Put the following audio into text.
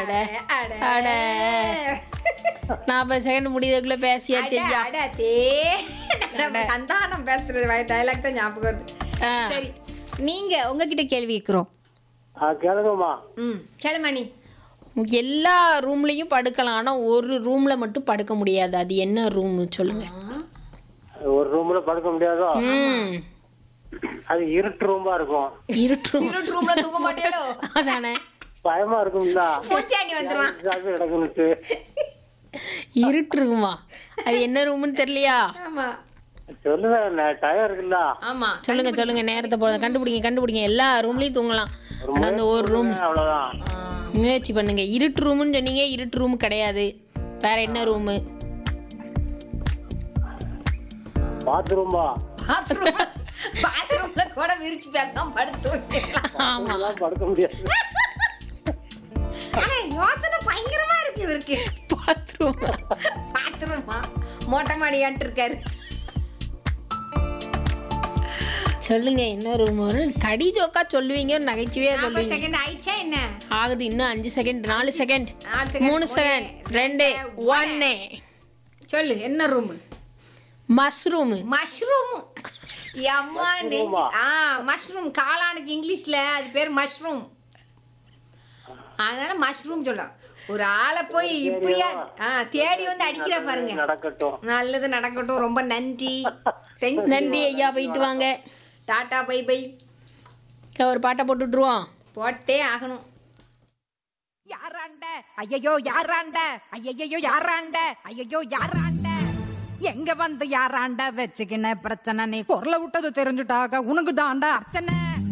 அட அட நாற்பது செகண்ட் முடியறதுக்குள்ள பேசியாச்சு ஐயா அட, அட, தே. நம்ம சந்தானம் பேசுற டைலாக் தான் ஞாபகம் வருது ஆ. சரி நீங்க உங்ககிட்ட கேள்வி கேக்குறோம் ஆ கேளுங்கம்மா ம் கேளுமணி எல்லா ரூம்லயும் படுக்கலாம் ஆனா ஒரு ரூம்ல மட்டும் படுக்க முடியாது அது என்ன ரூம் சொல்லுங்க ஒரு ரூம்ல படுக்க முடியாதோ ம் அது இருட்டு ரூம்பா இருக்கும் இருட்டு room. இருட்டு ரூம்ல தூங்க மாட்டேளோ அதானே பயமா இருக்கும்ல பூச்சாண்டி வந்துருவான் அது கிடக்குன்னுட்டு இருட்டு இருக்குமா அது என்ன ரூம்னு தெரியலையா ஆமா சொல்லுவேன் டயம் இருக்குல்ல ஆமா சொல்லுங்க சொல்லுங்க நேரத்தை போட கண்டுபிடிங்க கண்டுபிடிங்க எல்லா ரூம்லயும் தூங்கலாம் ஆனா அந்த ஒரு ரூம் அவ்வளவுதான் முயற்சி பண்ணுங்க இருட்டு ரூம்னு சொன்னீங்க இருட்டு ரூம் கிடையாது வேற என்ன ரூமு பாத்ரூம்பா பாத்ரூம் பாத்ரூம்ல கூட விரிச்சு பேசாம படுத்து தூங்கிடலாம். ஆமா படுக்க முடியாது ஆனா, யோசனை பயங்கரமா இருக்கு இவருக்கு பாத்ரூம் பாத்ரூமா மொட்டை மாடியாட்டு இருக்காரு சொல்லுங்க என்ன ரூம் வரும் கடி ஜோக்கா சொல்லுவீங்க ஒரு நகைச்சுவையா நாற்பது சொல்லுவீங்க செகண்ட் ஆயிடுச்சா என்ன ஆகுது இன்னும் அஞ்சு செகண்ட் நாலு செகண்ட் நாலு second. மூணு செகண்ட் ஒண்ணு, ரெண்டு ரெண்டு, ஒன்னு சொல்லு என்ன ரூம் மஷ்ரூம் மஷ்ரூம் அம்மா நெஞ்சு ஆ மஷ்ரூம் காளானுக்கு இங்கிலீஷ்ல அது பேர் மஷ்ரூம் அதனால மஷ்ரூம் சொல்லலாம் ஒரு ஆளை போய் இப்படியா ஆ தேடி வந்து அடிக்கிற பாருங்க நடக்கட்டும் நல்லது நடக்கட்டும் ரொம்ப நன்றி Thank you. நன்றி ஐயா போயிட்டு வாங்க டாடா பை பை இங்க ஒரு பாட்டை போட்டு விட்டுருவோம் போட்டே ஆகணும் யாராண்ட ஐயையோ யாராண்ட ஐயையோ யாராண்ட ஐயையோ யாராண்ட எங்க வந்து யாராண்ட வச்சுக்கின பிரச்சனை நீ குரல விட்டது தெரிஞ்சுட்டாக உனக்கு தாண்டா அர்ச்சனை